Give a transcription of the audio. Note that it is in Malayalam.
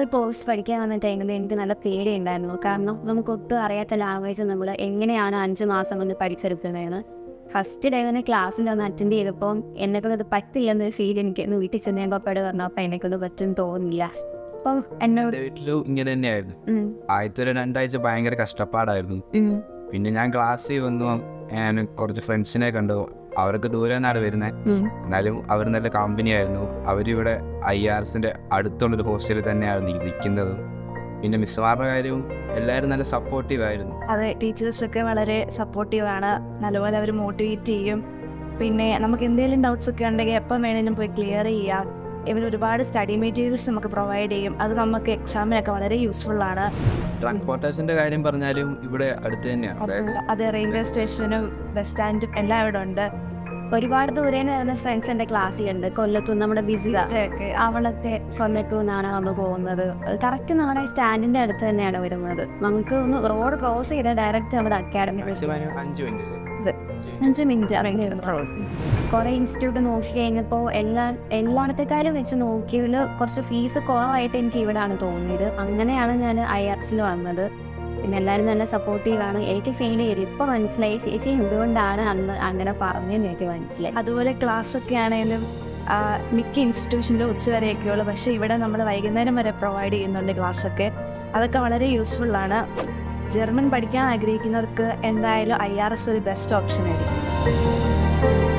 ഒരു കോഴ്സ് പഠിക്കാൻ വന്ന ടൈമിൽ എനിക്ക് നല്ല പേടിയുണ്ടായിരുന്നു കാരണം നമുക്ക് ഒട്ടും അറിയാത്ത ലാംഗ്വേജ് നമ്മൾ എങ്ങനെയാണ് അഞ്ച് മാസം കൊണ്ട് പഠിച്ചെടുക്കുന്നതെന്ന് ഫസ്റ്റ് ഡേ തന്നെ ക്ലാസ്സിൽ ഒന്ന് അറ്റൻഡ് ചെയ്തപ്പോൾ എന്നെക്കൊണ്ട് അത് പറ്റില്ല എന്നൊരു ഫീൽ എനിക്ക് ഇന്ന് വീട്ടിൽ ചെന്ന് ഞാൻ പപ്പയോട് പറഞ്ഞു അപ്പോൾ എന്നെക്കൊണ്ട് പറ്റും തോന്നില്ല അപ്പം എന്നോട് എൻ്റെ വീട്ടിലും ഇങ്ങനെ തന്നെയായിരുന്നു ഉം, ആദ്യത്തെ ഒരു രണ്ടാഴ്ച ഭയങ്കര കഷ്ടപ്പാടായിരുന്നു ഉം, പിന്നെ ഞാൻ ക്ലാസ്സിൽ വന്നു ഞാൻ കുറച്ച് ഫ്രണ്ട്സിനെ കണ്ടു അവരൊക്കെ ദൂരെ നിന്നാണ് വരുന്നത് ഉം. എന്നാലും അവർ നല്ല കമ്പനി ആയിരുന്നു അവരിവിടെ ഐ ആർ എസിൻ്റെ അടുത്തുള്ളൊരു ഹോസ്റ്റലിൽ തന്നെയായിരുന്നു നിൽക്കുന്നത് പിന്നെ മിസ്സുമാരുടെ കാര്യവും എല്ലാവരും നല്ല സപ്പോർട്ടീവ് ആയിരുന്നു അതെ ടീച്ചേഴ്സൊക്കെ വളരെ സപ്പോർട്ടീവാണ് നല്ലപോലെ അവർ മോട്ടിവേറ്റ് ചെയ്യും പിന്നെ നമുക്ക് എന്തെങ്കിലും ഡൗട്ട്സ് ഒക്കെ ഉണ്ടെങ്കിൽ എപ്പം വേണേലും പോയി ക്ലിയർ ചെയ്യാം ഇവർ ഒരുപാട് സ്റ്റഡി മെറ്റീരിയൽസ് നമുക്ക് പ്രൊവൈഡ് ചെയ്യും അത് നമുക്ക് എക്സാമിനൊക്കെ വളരെ യൂസ്ഫുൾ ആണ് ട്രാൻസ്പോർട്ടേഷൻ്റെ കാര്യം പറഞ്ഞാലും ഇവിടെ അടുത്ത് തന്നെയാണ് അതായത് അത് റെയിൽവേ സ്റ്റേഷനും ബസ് സ്റ്റാൻഡും എല്ലാം ഇവിടെ ഉണ്ട് ഒരുപാട് ദൂരെ നിന്ന് വരുന്ന ഫ്രണ്ട്സ് എൻ്റെ ക്ലാസ്സിലുണ്ട് കൊല്ലത്തുനിന്ന് നമ്മുടെ ബിസില ഒക്കെ അവളൊക്കെ കൊല്ലത്തു നിന്നാണ് വന്ന് പോകുന്നത് കറക്റ്റ് നമ്മുടെ സ്റ്റാൻഡിൻ്റെ അടുത്ത് തന്നെയാണ് വരുന്നത് നമുക്ക് ഒന്ന് റോഡ് ക്രോസ് ചെയ്താൽ ഡയറക്റ്റ് നമ്മുടെ അക്കാഡമി മാക്സിമം അഞ്ച് മിനിറ്റ് അഞ്ച് മിനിറ്റ് ഇറങ്ങിയിരുന്നു ക്രോസ് കുറേ ഇൻസ്റ്റിറ്റ്യൂട്ട് നോക്കി കഴിഞ്ഞപ്പോൾ എല്ലാ എല്ലായിടത്തേക്കാളും വെച്ച് നോക്കിയതിൽ കുറച്ച് ഫീസ് കുറവായിട്ട് എനിക്ക് ഇവിടെയാണ് തോന്നിയത് അങ്ങനെയാണ് ഞാൻ ഐ ആർസിൽ വന്നത് പിന്നെ എല്ലാവരും നല്ല സപ്പോർട്ടീവാണ് എനിക്ക് ഫീൽ ചെയ്ത് ഇപ്പോൾ മനസ്സിലായി ചേച്ചി എന്തുകൊണ്ടാണ് അന്ന് അങ്ങനെ പറഞ്ഞതെന്ന് എനിക്ക് മനസ്സിലായി അതുപോലെ ക്ലാസ് ഒക്കെ ആണെങ്കിലും ആ, മിക്ക ഇൻസ്റ്റിറ്റ്യൂഷനിലും ഉച്ചവരെയൊക്കെ ഉള്ളു പക്ഷേ ഇവിടെ നമ്മൾ വൈകുന്നേരം വരെ പ്രൊവൈഡ് ചെയ്യുന്നുണ്ട് ക്ലാസ്സൊക്കെ അതൊക്കെ വളരെ യൂസ്ഫുൾ ആണ് ജർമ്മൻ പഠിക്കാൻ ആഗ്രഹിക്കുന്നവർക്ക് എന്തായാലും ഐ ആർ എസ് ഒരു ബെസ്റ്റ് ഓപ്ഷൻ ആയിരിക്കും